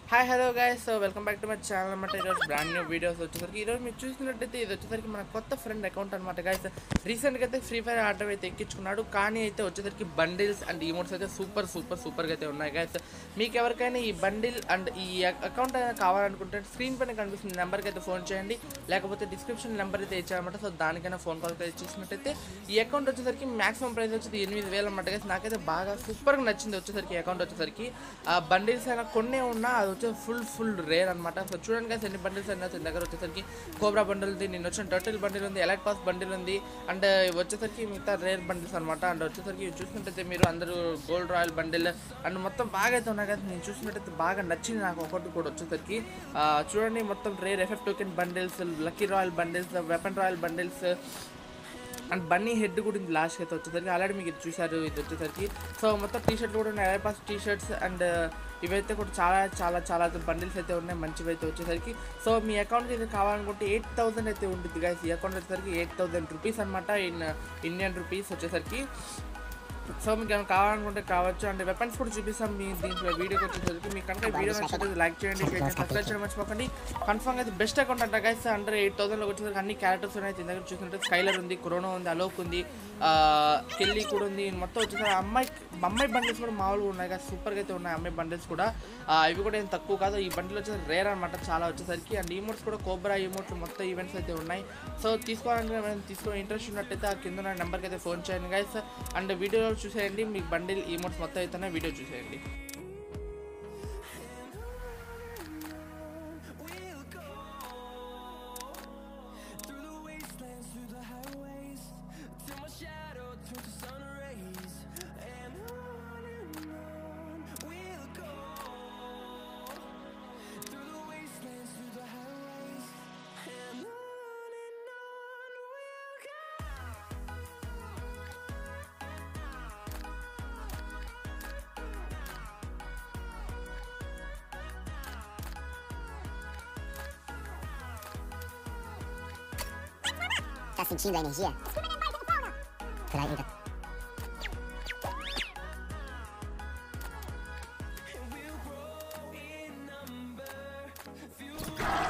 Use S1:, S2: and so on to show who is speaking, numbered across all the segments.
S1: Hi hello guys so welcome back to my channel అనమాట ఈరోజు brand new videos వచ్చేసరికి ఈరోజు మీరు చూసినట్టయితే ఇది వచ్చేసరికి మన కొత్త ఫ్రెండ్ అకౌంట్ అనమాట గైస్ రీసెంట్గా అయితే ఫ్రీ ఫైర్ ఆర్డర్ అయితే ఎక్కించుకున్నాడు కానీ అయితే వచ్చేసరికి బండిల్స్ అండ్ ఈమోట్స్ అయితే సూపర్ సూపర్ సూపర్గా అయితే ఉన్నాయి గైస్ మీకు ఎవరికైనా ఈ బండిల్ అండ్ ఈ అకౌంట్ అయినా కావాలనుకుంటే స్క్రీన్ పైన కనిపిస్తున్న నెంబర్కి అయితే ఫోన్ చేయండి లేకపోతే డిస్క్రిప్షన్ నెంబర్ అయితే ఇచ్చారనమాట సో దానికైనా ఫోన్ కాల్ అయితే చూసినట్టయితే ఈ అకౌంట్ వచ్చేసరికి మాక్సిమం ప్రైస్ వచ్చేది ఎనిమిది వేలు అనమాట గైస్ నాకైతే బాగా సూపర్గా నచ్చింది వచ్చేసరికి ఈ అకౌంట్ వచ్చేసరికి ఆ బండిల్స్ అయినా కొన్నే ఉన్నా అది వచ్చే ఫుల్ ఫుల్ రేర్ అనమాట సో చూడండి గైస్ ఎన్ని బండిల్స్ అయినా దీని దగ్గర వచ్చేసరికి కోబ్రా బండిల్ ఉంది నేను వచ్చిన టర్టిల్ బండిల్ ఉంది ఎలక్ట్ పాస్ బండిల్ ఉంది అండ్ వచ్చేసరికి మిగతా రేర్ బండిల్స్ అనమాట అండ్ వచ్చేసరికి ఇవి చూసినట్టయితే మీరు అందరూ గోల్డ్ రాయల్ బండిల్ అండ్ మొత్తం బాగా అయితే ఉన్నాయి కదా నేను చూసినట్టయితే బాగా నచ్చింది నాకు ఒకటి కూడా వచ్చేసరికి ఆ, చూడండి మొత్తం rare effect token bundles lucky royale bundles weapon royale bundles and bunny head కూడా ఉంది లాస్ట్ అయితే వచ్చేసరికి ఆల్రెడీ మీకు ఇది చూశారు ఇది వచ్చేసరికి సో మొత్తం టీ షర్ట్లు కూడా ఉన్నాయి పాస్ టీ షర్ట్స్ అండ్ ఇవైతే కూడా చాలా చాలా చాలా బండిల్స్ అయితే ఉన్నాయి మంచివి అయితే వచ్చేసరికి సో మీ అకౌంట్కి అయితే కావాలనుకుంటే ఎయిట్ థౌసండ్ అయితే ఉంటుంది గైస్ ఈ అకౌంట్ వచ్చేసరికి ఎయిట్ థౌసండ్ రూపీస్ అనమాట ఇన్ ఇండియన్ రూపీస్ వచ్చేసరికి సో మీకు ఏమైనా కావాలనుకుంటే కావచ్చు అండ్ వెపన్స్ కూడా చూపిస్తాం మీ దీంట్లో వీడియోకి వచ్చేసరికి మీకు కనుక వీడియో నచ్చితే లైక్ చేయండి షేర్ చేయండి సబ్స్క్రైబ్ చేయడం మర్చిపోకండి కన్ఫర్మ్ అయితే బెస్ట్ అకౌంట్ అంట గైస్ అండర్ ఎయిట్ థౌసండ్లో వచ్చేసరికి అన్ని క్యారెక్టర్స్ ఉన్నాయి దీని దగ్గర చూసుకుంటే స్కైలర్ ఉంది కొరోనా ఉంది అలోక్ ఉంది ఆ, కెల్లీ కూడా ఉంది మొత్తం వచ్చేసరికి అమ్మాయి అమ్మాయి బండిల్స్ కూడా మామూలుగా ఉన్నాయి కదా సూపర్గా అయితే ఉన్నాయి అమ్మాయి బండిల్స్ కూడా ఆ, ఇవి కూడా ఏం తక్కువ కాదు ఈ బండిల్ వచ్చేసి రేర్ అనమాట చాలా వచ్చేసరికి అండ్ ఈమోట్స్ కూడా కోబ్రా ఈమోట్స్ మొత్తం ఈవెంట్స్ అయితే ఉన్నాయి సో తీసుకోవాలంటే మనం తీసుకునే ఇంట్రెస్ట్ ఉన్నట్టయితే ఆ కింద ఉన్న నెంబర్కి అయితే ఫోన్ చేయండి గైస్ అండ్ వీడియో చూసేయండి మీకు బండిల్ ఈమోట్స్ మొత్తం అయితేనే వీడియో చూసేయండి
S2: Through the wastelands, through the highways, till my shadow turns to sun rays, and on and on we'll go. Through the wastelands, through the highways, and on and on we'll go.
S3: Tá sentindo a energia? Peraí, ainda.
S2: And we'll grow in number, fuel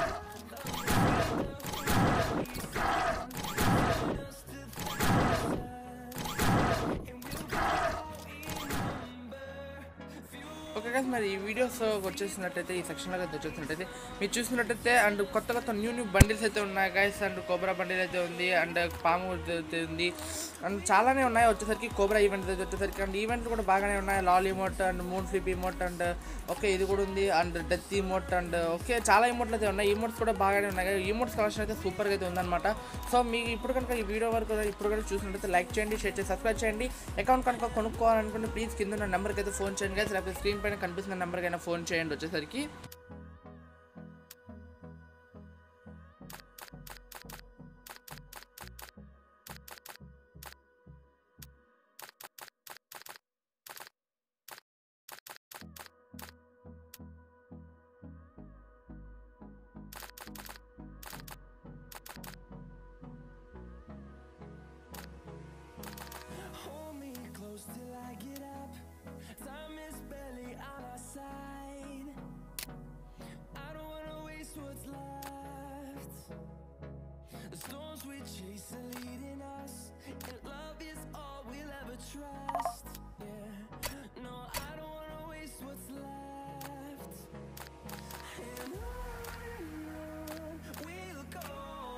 S1: okay guys మరి ఈ videos వచ్చేసినట్టయితే ఈ సెక్షన్లో అయితే వచ్చేసినట్టయితే మీరు చూసినట్టయితే and కొత్త కొత్త new new bundles అయితే ఉన్నాయి గైస్ అండ్ కోబ్రా బండిల్ అయితే ఉంది అండ్ పాము అయితే ఉంది అండ్ చాలానే ఉన్నాయి వచ్చేసరికి కోబ్రా ఈవెంట్ అయితే వచ్చేసరికి అండ్ ఈవెంట్లు కూడా బాగానే ఉన్నాయి LOL emote and moon flip emote and okay ఇది కూడా ఉంది and death emote and okay చాలా ఇమోట్లు అయితే ఉన్నాయి ఇమోట్స్ కూడా బాగానే ఉన్నాయి ఇమోట్స్ కలెక్షన్ అయితే సూపర్గా అయితే ఉందన్నమాట సో మీకు ఇప్పుడు కనుక ఈ వీడియో వరకు ఇప్పుడు కనుక చూసినట్టయితే లైక్ చేయండి షేర్ చేసి సబ్స్క్రైబ్ చేయండి అకౌంట్ కనుక కొనుక్కోవాలనుకుంటే ప్లీజ్ కింద ఉన్న నెంబర్కి అయితే ఫోన్ చేయండి guys. లేకపోతే స్క్రీన్ పైన కనిపిస్తున్న నెంబర్కి అయినా ఫోన్ చేయండి వచ్చేసరికి
S2: Hold me close till I get up. Time is barely on our side. I don't wanna waste what's left. The storms we chase are leading us, and love is all we'll ever trust. Yeah, no, I don't wanna waste what's left. And on and on we'll go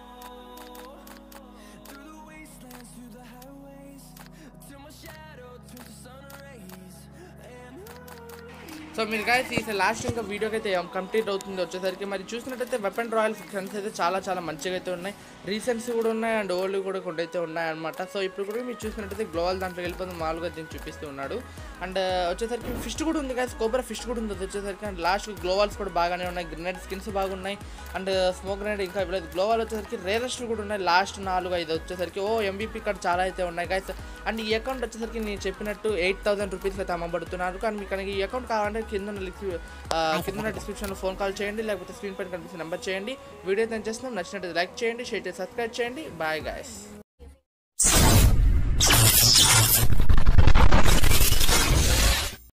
S2: through the wastelands, through the highways, till my shadow turns to sun rays. And on.
S1: So మీరు guys ఈ last ఇంకా వీడియోకి అయితే complete అవుతుంది వచ్చేసరికి మరి చూసినట్టయితే weapon royal fictions అయితే చాలా చాలా మంచిగా అయితే ఉన్నాయి రీసెంట్స్ కూడా ఉన్నాయి అండ్ ఓల్డ్ కూడా కొన్ని అయితే ఉన్నాయి అనమాట సో ఇప్పుడు కూడా మీరు చూసినట్టయితే గ్లోవల్ దాంట్లో వెళ్ళిపోతుంది మామూలుగా దీన్ని చూపిస్తూ ఉన్నాడు అండ్ వచ్చేసరికి ఫిష్ కూడా ఉంది గాయస్ కోబ్రా ఫిష్ కూడా ఉంది అది వచ్చేసరికి అండ్ లాస్ట్ గ్లోవల్స్ కూడా బాగానే ఉన్నాయి గ్రెనేడ్ స్కిన్స్ బాగున్నాయి అండ్ స్మోక్ గ్రెనేడ్ ఇంకా ఇవ్వలేదు గ్లోవల్ వచ్చేసరికి రేరెస్ట్ కూడా ఉన్నాయి లాస్ట్ నాలుగు ఐదు వచ్చేసరికి ఓ ఎంబీపీ కార్డ్ చాలా అయితే ఉన్నాయి గైస్ అండ్ ఈ అకౌంట్ వచ్చేసరికి నేను చెప్పినట్టు ఎయిట్ థౌసండ్ రూపీస్ అయితే అమ్మబడుతున్నారు కానీ మీకు కనుక ఈ అకౌంట్ కావాలంటే కింద ఉన్న లింక్ కింద ఉన్న డిస్క్రిప్షన్లో ఫోన్ కాల్ చేయండి లేకపోతే స్క్రీన్ పైన కనిపిస్తున్న నెంబర్ చేయండి వీడియో అయితే చేస్తున్నాం నచ్చినట్టు లైక్ చేయండి షేర్ చేసి సబ్స్క్రైబ్ చేయండి బాయ్ గాయస్